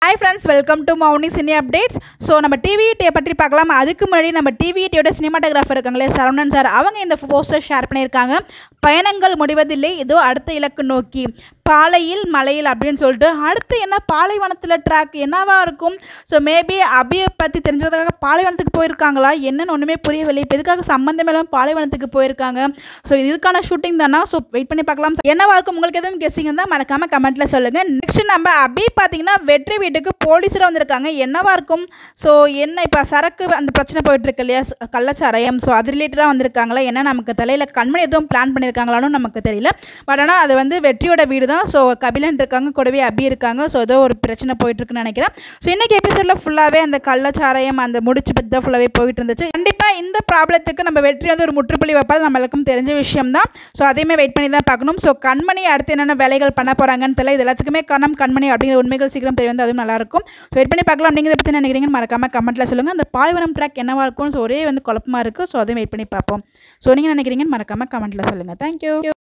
hi friends welcome to Mouni cine updates so நம்ம TV day பற்றி பார்க்கலாம் அதுக்கு முன்னாடி நம்ம டிவி டேயோட சினிமாட்டோகிராஃபர் இருக்காங்களே சரவணன் சார் அவங்க இந்த போஸ்டர் ஷேர் பண்ணியிருக்காங்க பயணங்கள் முடிவதில்லை இதோ அடுத்த இலக்கு நோக்கி பாலையில் மலையில் அப்படின்னு சொல்லிட்டு அடுத்து என்ன பாலைவனத்தில் ட்ராக் என்னவா இருக்கும் ஸோ மேபி அபியை பற்றி தெரிஞ்சதுக்காக பாலைவனத்துக்கு போயிருக்காங்களா என்னன்னு ஒன்றுமே புரியவில்லை இப்போ எதுக்காக சம்மந்தமே இல்லாமல் பாலைவனத்துக்கு போயிருக்காங்க ஸோ இதுக்கான ஷூட்டிங் தானா ஸோ வெயிட் பண்ணி பார்க்கலாம் என்னவா இருக்கும் உங்களுக்கு எதுவும் கெஸ்ஸிங் இருந்தால் மறக்காமல் கமெண்ட்டில் சொல்லுங்கள் நெக்ஸ்ட் நம்ம அபி பார்த்தீங்கன்னா வெற்றி வீட்டுக்கு போலீஸராக வந்திருக்காங்க என்னவா இருக்கும் ஸோ என்ன இப்போ சரக்கு அந்த பிரச்சனை போயிட்டு இருக்கு இல்லையா ஸ்- கள்ளச்சாராயம் ஸோ அது ரிலேட்டடாக வந்திருக்காங்களா என்ன நமக்கு தலையில் கண்மணி எதுவும் பிளான் பண்ணியிருக்காங்களான்னு நமக்கு தெரியல பட் ஆனால் அது வந்து வெற்றியோட வீடு தான் ஸோ கபிலன் இருக்காங்க கூடவே அபி இருக்காங்க ஸோ ஏதோ ஒரு பிரச்சனை போயிட்டு இருக்குன்னு நினைக்கிறேன் ஸோ இன்னைக்கு எபிசோடில் ஃபுல்லாகவே அந்த கள்ளச்சாராயம் அந்த முடிச்சு பற்றி தான் ஃபுல்லாகவே போயிட்டு இருந்துச்சு கண்டிப்பாக இந்த ப்ராப்ளத்துக்கு நம்ம வெற்றி வந்து ஒரு முற்றுப்புள்ளி வைப்பது நம்மளுக்கும் தெரிஞ்ச விஷயம் தான் ஸோ அதையுமே வெயிட் பண்ணி தான் பார்க்கணும் ஸோ கண்மணி அடுத்து என்னென்ன வேலைகள் பண்ண போகிறாங்கன்னு தெரியல இது எல்லாத்துக்குமே காரணம் கண்மணி அப்படிங்கிற உண்மைகள் சீக்கிரம் தெரிய வந்து அதுவும் நல்லாயிருக்கும் ஸோ வெயிட் பண்ணி பார்க்கலாம் அப்படிங்கிறத பற்றி நினைக்கிறீங்கன்னு மறக்காம கமெண்ட்டில் சொல்லுங்கள் அந்த பாலைவனம் ட்ராக் என்னவா இருக்கும் ஸோ ஒரே வந்து குழப்பமா இருக்குது ஸோ அதையும் வெயிட் பண்ணி பார்ப்போம் ஸோ நீங்கள் நினைக்கிறீங்கன்னு மறக்காம கமெண்ட்டில் சொல்லுங்கள் தேங்க்யூ